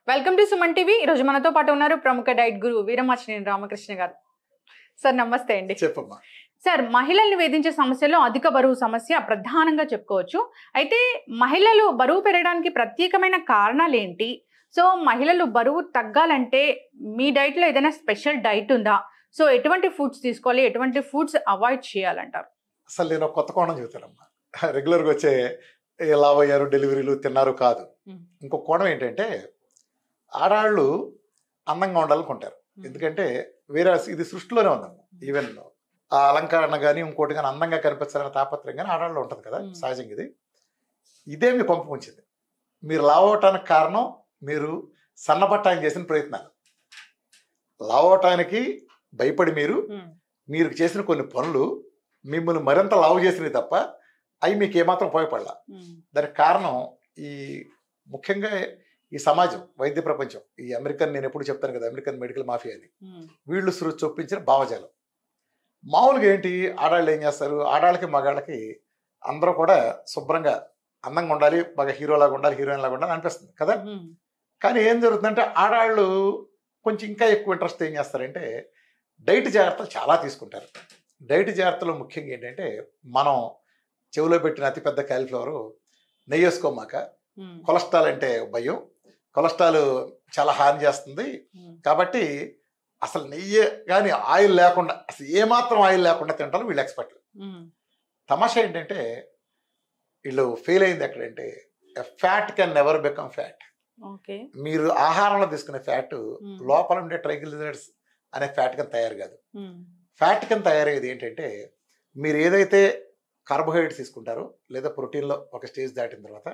Welcome to Suman TV ఈ రోజు మనతో పాటు ఉన్నారు ప్రముఖ డైట్ గురు వీరమాచినేని రామకృష్ణ గారు సార్ నమస్తే అండి చెప్పమ్మా సార్ మహిళల్ని వేధించే సమస్యలో అధిక బరువు సమస్య ప్రధానంగా చెప్పుకోవచ్చు అయితే మహిళలు బరువు పెరగడానికి ప్రత్యేకమైన కారణాలు ఏంటి సో మహిళలు బరువు తగ్గాలంటే మీ డైట్లో ఏదైనా స్పెషల్ డైట్ ఉందా సో ఎటువంటి ఫుడ్స్ తీసుకోవాలి ఎటువంటి ఫుడ్స్ అవాయిడ్ చేయాలంటారు అసలు నేను ఒక కొత్త కోణం చెబుతానమ్మా రెగ్యులర్గా వచ్చే ఏ లావ్ అయ్యారు డెలివరీలు తిన్నారు కాదు మ్మ్. ఇంకో కోణం ఏంటంటే ఆడవాళ్ళు అందంగా ఉండాలనుకుంటారు ఎందుకంటే వేరే ఇది సృష్టిలోనే ఉందమ్మా ఈవెన్ ఆ అలంకరణ కానీ ఇంకోటి కానీ అందంగా కనిపించాలనే తాపత్రయం కానీ ఆడవాళ్ళు ఉంటుంది కదా మ్మ్. సహజంగా ఇది ఇదే మీ కొంప ఉంచింది మీరు లావ్ అవటానికి కారణం మీరు సన్నబట్టానికి చేసిన ప్రయత్నాలు లావ్ అవటానికి భయపడి మీరు మీరు చేసిన కొన్ని పనులు మిమ్మల్ని మరింత లావు చేసినవి తప్ప అవి మీకు ఏమాత్రం ఉపయోగపడాల దానికి కారణం ఈ ముఖ్యంగా ఈ సమాజం వైద్య ప్రపంచం ఈ అమెరికన్ నేను ఎప్పుడు చెప్తాను కదా అమెరికన్ మెడికల్ మాఫియా అని వీళ్ళు సృ చొప్పించిన భావజాలం మామూలుగా ఏంటి ఆడాళ్ళు ఏం చేస్తారు ఆడాళ్ళకి మగాళ్ళకి అందరూ కూడా శుభ్రంగా అందంగా ఉండాలి బాగా హీరోలాగా ఉండాలి హీరోయిన్ లాగా ఉండాలి అనిపిస్తుంది కదా కానీ ఏం జరుగుతుందంటే ఆడాళ్ళు కొంచెం ఇంకా ఎక్కువ ఇంట్రెస్ట్ ఏం చేస్తారంటే డైట్ జాగ్రత్తలు చాలా తీసుకుంటారు డైట్ జాగ్రత్తలు ముఖ్యంగా ఏంటంటే మనం చెవిలో పెట్టిన అతిపెద్ద క్యాలిఫ్లవరు నెయ్యి వేసుకోమాక కొలెస్ట్రాల్ అంటే భయం కొలెస్ట్రాల్ చాలా హాని చేస్తుంది కాబట్టి అసలు నెయ్యి కానీ ఆయిల్ లేకుండా అసలు ఏమాత్రం ఆయిల్ లేకుండా తింటారు వీళ్ళు ఎక్స్పర్ట్లు తమాషా ఏంటంటే వీళ్ళు ఫెయిల్ అయింది ఎక్కడంటే fat can never become fat okay మీరు ఆహారంలో తీసుకునే ఫ్యాట్ లోపల ఉండే ట్రైగ్లిజరైడ్స్ అనే ఫ్యాట్ కింద తయారు కాదు ఫ్యాట్ కింద తయారయ్యేది ఏంటంటే మీరు ఏదైతే కార్బోహైడ్రేట్స్ తీసుకుంటారో లేదా ప్రోటీన్లో ఒక స్టేజ్ దాటిన తర్వాత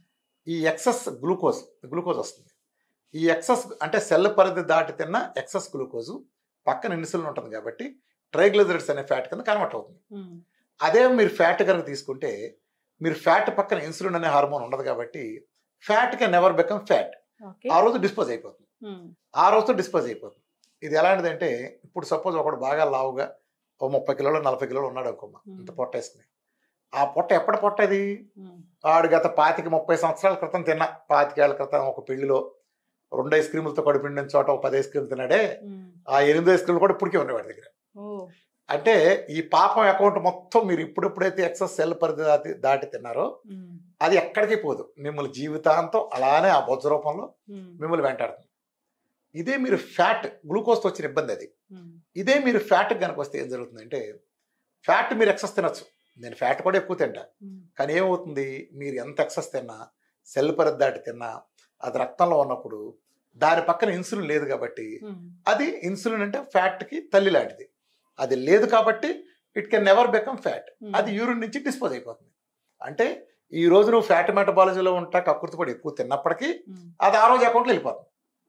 ఈ ఎక్సెస్ గ్లూకోజ్ గ్లూకోజ్ వస్తుంది ఈ ఎక్సెస్ అంటే సెల్ పరిధి దాటి తిన్న ఎక్సెస్ గ్లూకోజు పక్కన ఇన్సులిన్ ఉంటుంది కాబట్టి ట్రైగ్లిజరైడ్స్ అనే ఫ్యాట్ కింద కన్వర్ట్ అవుతుంది అదే మీరు ఫ్యాట్ కనుక తీసుకుంటే మీరు ఫ్యాట్ పక్కన ఇన్సులిన్ అనే హార్మోన్ ఉండదు కాబట్టి fat can never become fat okay ఆ రోజు డిస్పోజ్ అయిపోతుంది ఆ రోజుతో డిస్పోజ్ అయిపోతుంది ఇది ఎలాంటిదంటే ఇప్పుడు సపోజ్ ఒకడు బాగా లావుగా ఓ ముప్పై కిలోలు నలభై కిలోలు ఉన్నాడు అనుకోమ్మ ఇంత పొట్ట వేసుకుని ఆ పొట్ట ఎప్పటి పొట్ట అది ఆడు గత పాతిక ముప్పై సంవత్సరాల క్రితం తిన్న పాతికేళ్ల క్రితం ఒక పెళ్లిలో రెండు ఐస్ క్రీములతో కడుపుండిన చోట ఒక పది ఐస్ క్రీమ్ తిన్నాడే ఆ ఎనిమిది ఐస్ క్రీములు కూడా ఇప్పటికే ఉన్నాయి వాడి దగ్గర అంటే ఈ పాపం అకౌంట్ మొత్తం మీరు ఇప్పుడెప్పుడైతే ఎక్సెస్ సెల్ పరిధి దాటి దాటి తిన్నారో అది ఎక్కడికి పోదు మిమ్మల్ని జీవితాంతం అలానే ఆ బొజ్జ రూపంలో మిమ్మల్ని వెంటాడుతుంది ఇదే మీరు ఫ్యాట్ గ్లూకోజ్తో వచ్చిన ఇబ్బంది అది ఇదే మీరు ఫ్యాట్ కనుక వస్తే ఏం జరుగుతుందంటే ఫ్యాట్ మీరు ఎక్సెస్ తినచ్చు నేను ఫ్యాట్ కూడా ఎక్కువ తింటా కానీ ఏమవుతుంది మీరు ఎంత ఎక్సెస్ తిన్నా సెల్ పరిధి దాటి తిన్నా అది రక్తంలో ఉన్నప్పుడు దాని పక్కన ఇన్సులిన్ లేదు కాబట్టి అది ఇన్సులిన్ అంటే ఫ్యాట్కి తల్లి లాంటిది అది లేదు కాబట్టి it can never become fat అది యూరిన్ నుంచి డిస్పోజ్ అయిపోతుంది అంటే ఈ రోజు నువ్వు ఫ్యాట్ మెటబాలజీలో ఉంటా కక్కుర్తి పడి ఎక్కువ తిన్నప్పటికీ అది ఆ రోజు అకౌంట్లో వెళ్ళిపోతుంది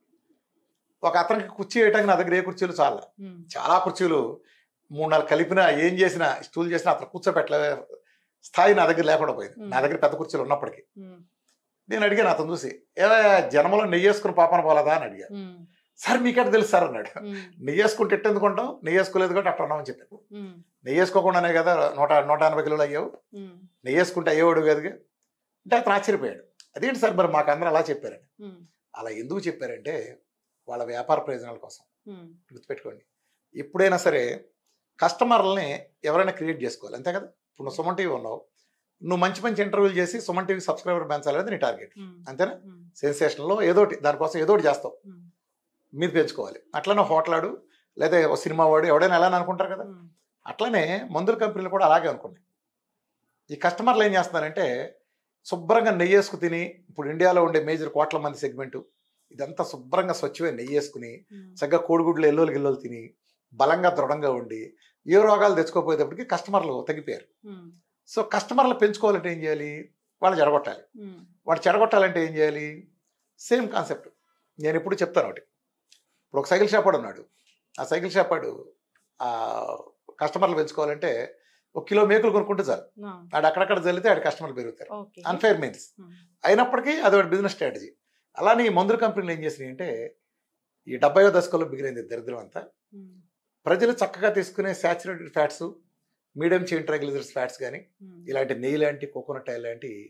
ఒక అతనికి కుర్చీ వేయటానికి నా దగ్గర ఏ కుర్చీలు చాలా చాలా కుర్చీలు మూడు నాలుగు కలిపినా ఏం చేసినా స్టూల్ చేసినా అతను కూర్చోబెట్టలే స్థాయి నా దగ్గర లేకుండా పోయింది నా దగ్గర పెద్ద కుర్చీలు ఉన్నప్పటికీ నేను అడిగాను అతను చూసి ఏ జన్మలో నెయ్యి వేసుకుని పాపన పోలేదా అని అడిగా సార్ మీకెట్ తెలుసు సార్ అన్నాడు నెయ్యి వేసుకుంటే ఎట్టు ఎందుకు ఉంటాం నెయ్యి వేసుకోలేదు కాబట్టి అట్లా ఉన్నామని చెప్పాను నెయ్యి వేసుకోకుండానే కదా నూట నూట ఎనభై కిలోలు అయ్యావు నెయ్యి వేసుకుంటే అయ్యేవాడు కదుగా అంటే అతను ఆశ్చర్యపోయాడు అదేంటి సార్ మరి మాకు అందరూ అలా చెప్పారని అలా ఎందుకు చెప్పారంటే వాళ్ళ వ్యాపార ప్రయోజనాల కోసం గుర్తుపెట్టుకోండి ఎప్పుడైనా సరే కస్టమర్లని ఎవరైనా క్రియేట్ చేసుకోవాలి అంతే కదా ఇప్పుడు నువ్వు సుమన్ టీవీ ఉన్నావు నువ్వు మంచి మంచి ఇంటర్వ్యూలు చేసి సుమన్ టీవీ సబ్స్క్రైబర్ పెంచాలనేది నీ టార్గెట్ అంతేనా సెన్సేషన్లో ఏదోటి దానికోసం ఏదోటి చేస్తావు మీరు పెంచుకోవాలి అట్లనే హోటలాడు లేదా ఓ సినిమా వాడు ఎవడైనా ఎలా అని అనుకుంటారు కదా అట్లనే మందుల కంపెనీలు కూడా అలాగే అనుకున్నాయి ఈ కస్టమర్లు ఏం చేస్తున్నారంటే శుభ్రంగా నెయ్యి వేసుకు తిని ఇప్పుడు ఇండియాలో ఉండే మేజర్ కోట్ల మంది సెగ్మెంటు ఇదంతా శుభ్రంగా స్వచ్ఛమైన నెయ్యి వేసుకుని చక్కగా కోడిగుడ్లు ఎల్లోలు గిల్లోలు తిని బలంగా దృఢంగా ఉండి ఏ రోగాలు తెచ్చుకోపోయేటప్పటికి కస్టమర్లు తగ్గిపోయారు సో కస్టమర్లు పెంచుకోవాలంటే ఏం చేయాలి వాళ్ళు చెడగొట్టాలి వాడు చెడగొట్టాలంటే ఏం చేయాలి సేమ్ కాన్సెప్ట్ నేను ఎప్పుడు చెప్తాను ఒకటి ఇప్పుడు ఒక సైకిల్ షాప్ వాడు ఉన్నాడు ఆ సైకిల్ షాప్ వాడు ఆ కస్టమర్లు పెంచుకోవాలంటే ఒక కిలో మేకులు కొనుక్కుంటే చాలు ఆడు అక్కడక్కడ జల్లితే ఆడి కస్టమర్లు పెరుగుతారు అన్ఫేర్ మీన్స్ అయినప్పటికీ అది ఒక బిజినెస్ స్ట్రాటజీ అలానే ఈ మందుల కంపెనీలు ఏం చేసినాయి అంటే ఈ డెబ్బైవ దశకంలో బిగినైంది దరిద్రం అంతా ప్రజలు చక్కగా తీసుకునే saturated fats medium chain triglycerides fats కానీ ఇలాంటి నెయ్యి లాంటి కోకోనట్ ఆయిల్ లాంటి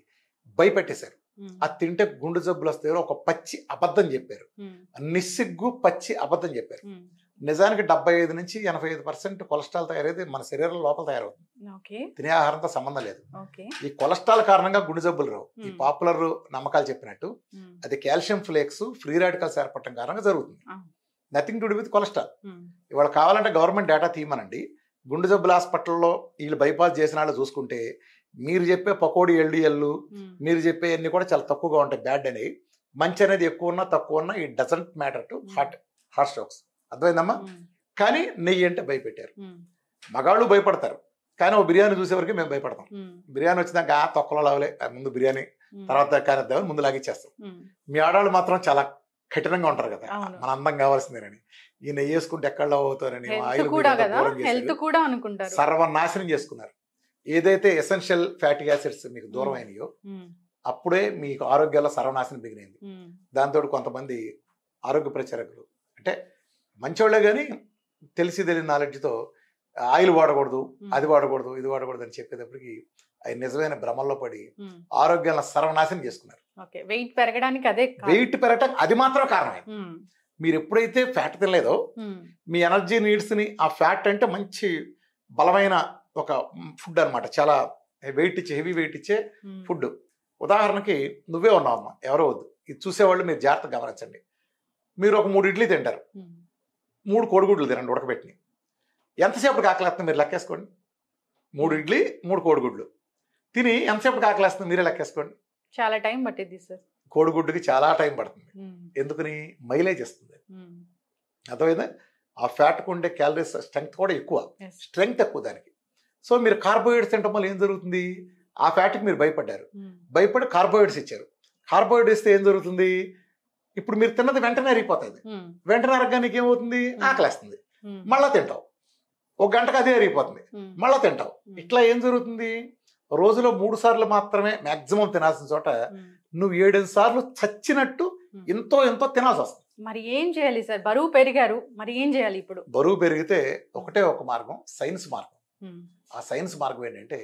భయపెట్టేశారు ఉమ్, అది తింటే గుండె జబ్బులు వస్తాయో ఒక పచ్చి అబద్ధం చెప్పారు ఉమ్, నిస్సిగ్గు పచ్చి అబద్ధం చెప్పారు ఉమ్. నిజానికి డెబ్బై ఐదు నుంచి ఎనభై ఐదు పర్సెంట్ కొలెస్ట్రాల్ తయారైతే మన శరీరం లోపల తయారవుతుంది ఓకే తినే ఆహారంతో సంబంధం లేదు ఓకే ఈ కొలెస్ట్రాల్ కారణంగా గుండె జబ్బులు రావు ఈ Hmm. పాపులర్ నమ్మకాలు చెప్పినట్టు ఉమ్, అది కాల్షియం ఫ్లేక్స్ ఫ్రీ రాడికల్స్ ఏర్పడటం కారణంగా జరుగుతుంది Ah. Nothing to do with cholesterol ఉమ్, ఇవాళ కావాలంటే గవర్నమెంట్ డేటా తీయమనండి గుండె జబ్బుల హాస్పిటల్లో వీళ్ళు బైపాస్ చేసిన వాళ్ళు చూసుకుంటే మీరు చెప్పే పకోడీ ఎల్డిఎల్ ఉమ్, మీరు చెప్పే అన్ని కూడా చాలా తక్కువగా ఉంటాయి బ్యాడ్ అనేవి మంచి అనేది ఎక్కువ ఉన్నా తక్కువ ఉన్నా it doesn't matter to heart heart strokes అర్థమైందమ్మా ఉమ్, కానీ నెయ్యి అంటే భయపెట్టారు ఉమ్, మగాళ్ళు భయపడతారు కానీ ఓ బిర్యానీ చూసేవరకు మేము భయపడతాం ఉమ్, బిర్యానీ వచ్చినాక ఆ తొక్కలో లావలే ఆ ముందు బిర్యానీ ఉమ్, తర్వాత కానిద్దామని ముందు లాగిచ్చేస్తాం ఉమ్, మీ ఆడవాళ్ళు మాత్రం చాలా కఠినంగా ఉంటారు కదా అవును. మన అందం కావాల్సిందేనని ఈ నెయ్యి వేసుకుంటే ఎక్కడ అవుతారని హెల్త్ ఆయిల్ కూడా మీదంతా కదా దూరం చేశారు. హెల్త్ కూడా అనుకుంటారు సర్వనాశనం చేసుకున్నారు ఏదైతే ఎసెన్షియల్ ఫ్యాటీ యాసిడ్స్ మీకు దూరం Hmm. అయినాయో ఉమ్, అప్పుడే మీకు ఆరోగ్యాల్లో సర్వనాశనం బిగినైంది ఉమ్, దాంతో కొంతమంది ఆరోగ్య ప్రచారకులు అంటే మంచోళ్ళే కానీ తెలిసి తెలియని నాలెడ్జ్తో ఆయిల్ వాడకూడదు ఉమ్, అది వాడకూడదు ఇది వాడకూడదు అని చెప్పేటప్పటికి అవి నిజమైన భ్రమంలో పడి ఉమ్, ఆరోగ్యాలను సర్వనాశనం చేసుకున్నారు ఓకే వెయిట్ పెరగడానికి అదే కారణం. వెయిట్ పెరగటం అది మాత్రం కారణమైంది ఉమ్, మీరు ఎప్పుడైతే ఫ్యాట్ తినలేదో ఉమ్, మీ ఎనర్జీ నీడ్స్ని ఆ ఫ్యాట్ అంటే మంచి బలమైన ఒక ఫుడ్ అన్నమాట చాలా వెయిట్ ఇచ్చే హెవీ వెయిట్ ఇచ్చే ఉమ్, ఫుడ్ ఉదాహరణకి నువ్వే ఉన్నావు అమ్మ ఎవరో వద్దు ఇది చూసేవాళ్ళు మీరు జాగ్రత్తగా గమనించండి మీరు ఒక మూడు ఇడ్లీ తింటారు ఉమ్, మూడు కోడిగుడ్లు తినండి ఉడకబెట్టి ఎంతసేపటికి ఆకలేస్తుంది మీరు లెక్కేసుకోండి మూడు ఇడ్లీ మూడు కోడిగుడ్లు తిని ఎంతసేపటికి ఆకలేస్తుంది మీరే లెక్కేసుకోండి చాలా టైం పట్టిద్ది సార్ కోడిగుడ్డుకి చాలా టైం పడుతుంది ఉమ్, ఎందుకని మైలేజ్ ఇస్తుంది ఉమ్, అర్థమైందా ఆ ఫ్యాట్కు ఉండే క్యాలరీస్ స్ట్రెంగ్త్ కూడా ఎక్కువ yes, స్ట్రెంగ్త్ ఎక్కువ దానికి సో మీరు కార్బోహైడ్రేట్స్ తినడం వల్ల ఏం జరుగుతుంది ఆ ఫ్యాట్కి మీరు భయపడ్డారు ఉమ్, భయపడి కార్బోహైడ్రేట్స్ ఇచ్చారు కార్బోహైడ్రేట్స్ ఇస్తే ఏం జరుగుతుంది ఇప్పుడు మీరు తిన్నది వెంటనే అరిగిపోతుంది ఉమ్, వెంటనే అరగడానికి ఏమవుతుంది ఆకలేస్తుంది ఉమ్, మళ్ళా తింటావు ఒక గంటకు అదే అరిగిపోతుంది ఉమ్, మళ్ళా తింటావు ఉమ్, ఇట్లా ఏం జరుగుతుంది రోజులో మూడు సార్లు మాత్రమే మాక్సిమం తినాల్సిన చోట ఉమ్, నువ్వు ఏడెనిమిది సార్లు చచ్చినట్టు ఉమ్. ఎంతో ఎంతో తినాల్సి వస్తుంది మరి ఏం చేయాలి సార్ బరువు పెరిగారు మరి ఏం చేయాలి ఇప్పుడు బరువు పెరిగితే ఒకటే ఒక మార్గం సైన్స్ మార్గం ఉమ్, ఆ సైన్స్ మార్గం ఏంటంటే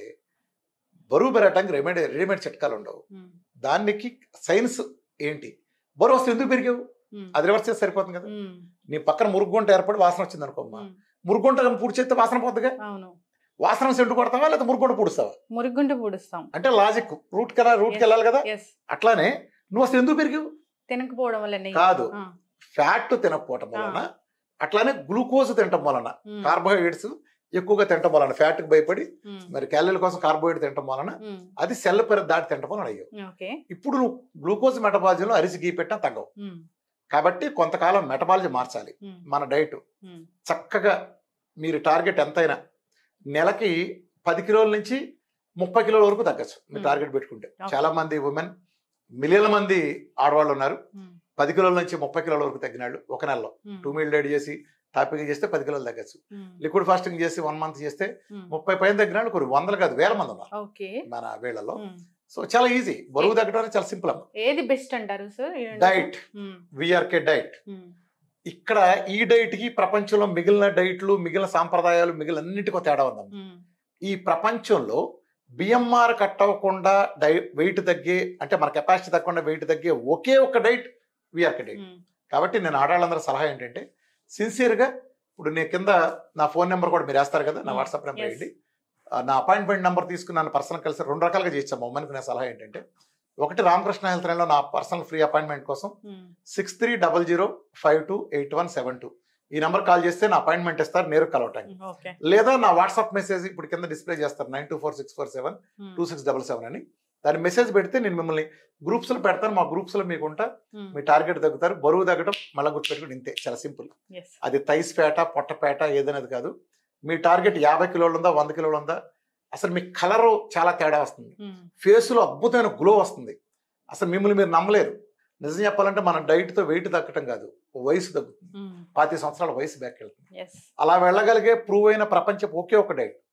బరువు పెరగటానికి రెడీమేడ్ రెడీమేడ్ చిట్కాలు ఉండవు ఉమ్, దానికి సైన్స్ ఏంటి బరువు వస్తే ఎందుకు పెరిగావు ఉమ్, అది రివర్స్ చేస్తే సరిపోతుంది కదా ఉమ్, నీ పక్కన మురుగుంట ఏర్పడి వాసన వచ్చింది అనుకోమ్మా ఉమ్, మురుగుంట పూడి చేస్తే వాసన పోతుందిగా అవును వాసన సెంటు కొడతావా లేదా మురుగుంట పూడుస్తావా మురుగుంట పూడుస్తాం అంటే లాజిక్ రూట్ కదా రూట్కి వెళ్ళాలి కదా ఎస్ అట్లానే నువ్వు అసలు ఎందుకు పెరిగావు తినకపోవడం వల్ల నెయ్యి. కాదు. ఆ, ఫ్యాట్ తినకపోవటం వలన అట్లానే గ్లూకోజ్ తినటం వలన ఉమ్, కార్బోహైడ్రేట్స్ ఎక్కువగా తినటం వలన ఫ్యాట్కి భయపడి ఉమ్, మరి క్యాలరీల కోసం కార్బోహైడ్రేట్ తినటం వలన ఉమ్, అది సెల్ పెర దాటి తినటం వలన అయ్యావు ఓకే ఇప్పుడు నువ్వు గ్లూకోజ్ మెటబాలిజంలో అరిసి గీ పెట్టినా తగ్గవు ఉమ్, కాబట్టి కొంతకాలం మెటబాలజీ మార్చాలి ఉమ్, మన డైట్ ఉమ్, చక్కగా మీరు టార్గెట్ ఎంతైనా నెలకి పది కిలోల నుంచి ముప్పై కిలోల వరకు తగ్గచ్చు మీరు Hmm. టార్గెట్ పెట్టుకుంటే Okay. చాలా మంది ఉమెన్ మిలియన్ల మంది ఆడవాళ్ళు ఉన్నారు ఉమ్, పది కిలోల నుంచి ముప్పై కిలోల వరకు తగ్గినాళ్ళు ఒక నెలలో ఉమ్, టూ మీల్ డైట్ చేసి టాపిక్ చేస్తే పది కిలోలు తగ్గచ్చు ఉమ్, లిక్విడ్ ఫాస్టింగ్ చేసి వన్ మంత్ చేస్తే ఉమ్, ముప్పై పైన తగ్గినాళ్ళు కొన్ని వందలు కాదు వేల మంది ఉన్నారు ఓకే మన వేళల్లో ఉమ్, సో చాలా ఈజీ బరువు తగ్గడం అనేది చాలా సింపుల్ అమ్మ ఏది బెస్ట్ అంటారు సార్ డైట్ ఉమ్, విఆర్కే డైట్ ఉమ్, ఇక్కడ ఈ డైట్ కి ప్రపంచంలో మిగిలిన డైట్లు మిగిలిన సాంప్రదాయాలు మిగిలిన అన్నిటికో తేడా ఉందమ్మ ఉమ్, ఈ ప్రపంచంలో బిఎంఆర్ కట్ అవ్వకుండా డై వెయిట్ తగ్గే అంటే మన కెపాసిటీ తగ్గకుండా వెయిట్ తగ్గే ఒకే ఒక డైట్ విఆర్కే డైట్ ఉమ్, కాబట్టి నేను ఆడవాళ్ళందరూ సలహా ఏంటంటే సిన్సియర్గా ఇప్పుడు నేను కింద నా ఫోన్ నెంబర్ కూడా మీరు వేస్తారు కదా నా Hmm. WhatsApp number Yes. వేయండి ఆ, నా అపాయింట్మెంట్ నెంబర్ తీసుకుని నన్ను పర్సనల్ కలిసి రెండు రకాలుగా చేయొచ్చాము అమ్మనికి నా సలహా ఏంటంటే ఒకటి రామకృష్ణ హెల్త్ లైన్లో నా పర్సనల్ ఫ్రీ అపాయింట్మెంట్ కోసం ఉమ్, six three double zero five two eight one seven two ఈ నెంబర్ కాల్ చేస్తే నా అపాయింట్మెంట్ ఇస్తారు నేరు కలవటానికి ఉమ్, ఓకే లేదా నా వాట్సాప్ మెసేజ్ ఇప్పుడు కింద డిస్ప్లే చేస్తారు nine two four six four seven ఉమ్, టూ సిక్స్ డబల్ సెవెన్ అని దాని మెసేజ్ పెడితే నేను మిమ్మల్ని గ్రూప్స్లో పెడతాను మా గ్రూప్స్లో మీకు ఉంటా ఉమ్, మీ టార్గెట్ తగ్గుతారు బరువు తగ్గడం మళ్ళీ గుర్తుపెట్టుకుని ఇంతే చాలా సింపుల్ yes, అది థైస్ పేట పొట్టపేట ఏదనేది కాదు మీ టార్గెట్ యాభై కిలోలు ఉందా వంద కిలోలు ఉందా అసలు మీ కలరు చాలా తేడా వస్తుంది ఉమ్, ఫేస్లో అద్భుతమైన గ్లో వస్తుంది అసలు మిమ్మల్ని మీరు నమ్మలేరు నిజం చెప్పాలంటే మన డైట్తో వెయిట్ తగ్గటం కాదు వయసు తగ్గుతుంది ఉమ్, పాతి సంవత్సరాల వయసు బ్యాక్ వెళ్తుంది yes, అలా వెళ్ళగలిగే ప్రూవ్ అయిన ప్రపంచపు ఒకే ఒక డైట్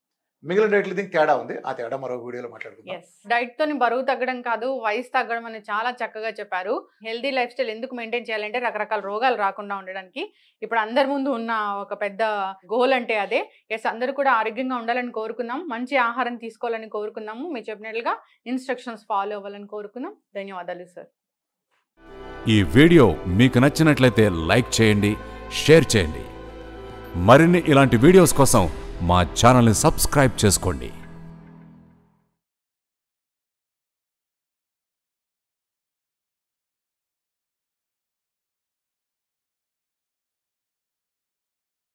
మిగిలిన డైట్లు దీనికి తేడా ఉంది ఆ తేడా మరో వీడియోలో మాట్లాడుకుందాం ఎస్ డైట్ తోని బరువు తగ్గడం కాదు వయసు తగ్గడం అని చాలా చక్కగా చెప్పారు హెల్దీ లైఫ్ స్టైల్ ఎందుకు మెయింటైన్ చేయాలంటే రకరకాల రోగాలు రాకుండా ఉండడానికి ఇప్పుడు అందరి ముందు ఉన్న ఒక పెద్ద గోల్ అంటే అదే ఎస్ అందరూ కూడా ఆరోగ్యంగా ఉండాలని కోరుకుందాం మంచి ఆహారం తీసుకోవాలని కోరుకుందాము మీరు చెప్పినట్లుగా ఇన్స్ట్రక్షన్స్ ఫాలో అవ్వాలని కోరుకుందాం ధన్యవాదాలు సార్ ఈ వీడియో మీకు నచ్చినట్లయితే లైక్ చేయండి షేర్ చేయండి మరిన్ని ఇలాంటి వీడియోస్ కోసం మా ఛానల్ని సబ్స్క్రైబ్ చేసుకోండి